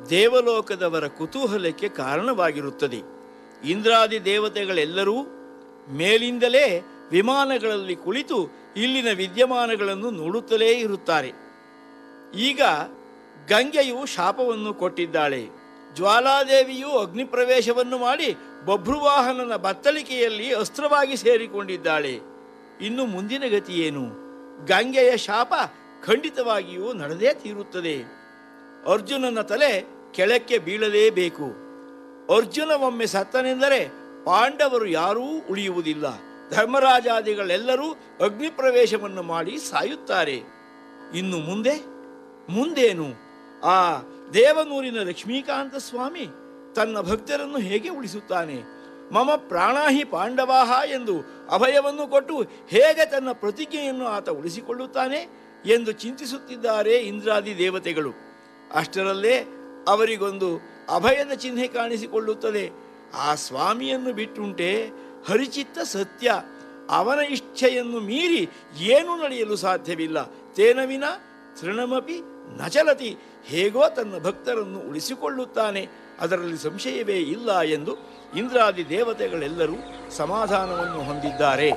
ದೇವಲೋಕದವರ ಕುತೂಹಲಕ್ಕೆ ಕಾರಣವಾಗಿರುತ್ತದೆ ಇಂದ್ರಾದಿ ದೇವತೆಗಳೆಲ್ಲರೂ ಮೇಲಿಂದಲೇ ವಿಮಾನಗಳಲ್ಲಿ ಕುಳಿತು ಇಲ್ಲಿನ ವಿದ್ಯಮಾನಗಳನ್ನು ನೋಡುತ್ತಲೇ ಇರುತ್ತಾರೆ ಈಗ ಗಂಗೆಯು ಶಾಪವನ್ನು ಕೊಟ್ಟಿದ್ದಾಳೆ ಜ್ವಾಲಾದೇವಿಯು ಅಗ್ನಿಪ್ರವೇಶವನ್ನು ಮಾಡಿ ಬಭ್ರುವಾಹನನ ಬತ್ತಳಿಕೆಯಲ್ಲಿ ಅಸ್ತ್ರವಾಗಿ ಸೇರಿಕೊಂಡಿದ್ದಾಳೆ ಇನ್ನು ಮುಂದಿನ ಗತಿ ಏನು ಗಂಗೆಯ ಶಾಪ ಖಂಡಿತವಾಗಿಯೂ ನಡೆದೇ ತೀರುತ್ತದೆ ಅರ್ಜುನನ ತಲೆ ಕೆಳಕ್ಕೆ ಬೀಳಲೇಬೇಕು ಅರ್ಜುನ ಒಮ್ಮೆ ಸತ್ತನೆಂದರೆ ಪಾಂಡವರು ಯಾರೂ ಉಳಿಯುವುದಿಲ್ಲ ಧರ್ಮರಾಜಾದಿಗಳೆಲ್ಲರೂ ಅಗ್ನಿಪ್ರವೇಶವನ್ನು ಮಾಡಿ ಸಾಯುತ್ತಾರೆ ಇನ್ನು ಮುಂದೆ ಮುಂದೇನು ಆ ದೇವನೂರಿನ ಲಕ್ಷ್ಮೀಕಾಂತ ಸ್ವಾಮಿ ತನ್ನ ಭಕ್ತರನ್ನು ಹೇಗೆ ಉಳಿಸುತ್ತಾನೆ ಮಮ ಪ್ರಾಣಾಹಿ ಪಾಂಡವಾಹ ಎಂದು ಅಭಯವನ್ನು ಕೊಟ್ಟು ಹೇಗೆ ತನ್ನ ಪ್ರತಿಜ್ಞೆಯನ್ನು ಆತ ಉಳಿಸಿಕೊಳ್ಳುತ್ತಾನೆ ಎಂದು ಚಿಂತಿಸುತ್ತಿದ್ದಾರೆ ಇಂದ್ರಾದಿ ದೇವತೆಗಳು ಅಷ್ಟರಲ್ಲೇ ಅವರಿಗೊಂದು ಅಭಯದ ಚಿಹ್ನೆ ಕಾಣಿಸಿಕೊಳ್ಳುತ್ತದೆ ಆ ಸ್ವಾಮಿಯನ್ನು ಬಿಟ್ಟುಂಟೆ ಹರಿಚಿತ್ತ ಸತ್ಯ ಅವನ ಇಚ್ಛೆಯನ್ನು ಮೀರಿ ಏನೂ ನಡೆಯಲು ಸಾಧ್ಯವಿಲ್ಲ ತೇನವಿನ ತೃಣಮಪಿ ನಚಲತಿ ಹೇಗೋ ತನ್ನ ಭಕ್ತರನ್ನು ಉಳಿಸಿಕೊಳ್ಳುತ್ತಾನೆ ಅದರಲ್ಲಿ ಸಂಶಯವೇ ಇಲ್ಲ ಎಂದು ಇಂದ್ರಾದಿ ದೇವತೆಗಳೆಲ್ಲರೂ ಸಮಾಧಾನವನ್ನು ಹೊಂದಿದ್ದಾರೆ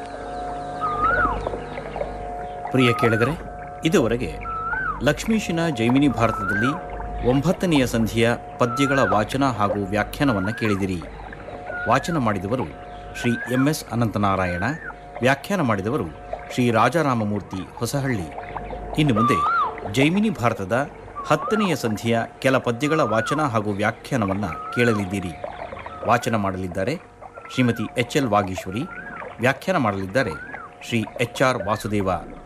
ಪ್ರಿಯ ಕೇಳಗರೆ ಇದುವರೆಗೆ ಲಕ್ಷ್ಮೀಶಿನ ಜೈಮಿನಿ ಭಾರತದಲ್ಲಿ ಒಂಬತ್ತನೆಯ ಸಂಧಿಯ ಪದ್ಯಗಳ ವಾಚನ ಹಾಗೂ ವ್ಯಾಖ್ಯಾನವನ್ನು ಕೇಳಿದಿರಿ ವಾಚನ ಮಾಡಿದವರು ಶ್ರೀ ಎಂ ಎಸ್ ಅನಂತನಾರಾಯಣ ವ್ಯಾಖ್ಯಾನ ಮಾಡಿದವರು ಶ್ರೀ ರಾಜಾರಾಮಮೂರ್ತಿ ಹೊಸಹಳ್ಳಿ ಇನ್ನು ಮುಂದೆ ಜೈಮಿನಿ ಭಾರತದ ಹತ್ತನೆಯ ಸಂಧಿಯ ಕೆಲ ಪದ್ಯಗಳ ವಾಚನ ಹಾಗೂ ವ್ಯಾಖ್ಯಾನವನ್ನು ಕೇಳಲಿದ್ದೀರಿ ವಾಚನ ಮಾಡಲಿದ್ದಾರೆ ಶ್ರೀಮತಿ ಎಚ್ ಎಲ್ ವಾಗೀಶ್ವರಿ ವ್ಯಾಖ್ಯಾನ ಮಾಡಲಿದ್ದಾರೆ ಶ್ರೀ ಎಚ್ ಆರ್ ವಾಸುದೇವ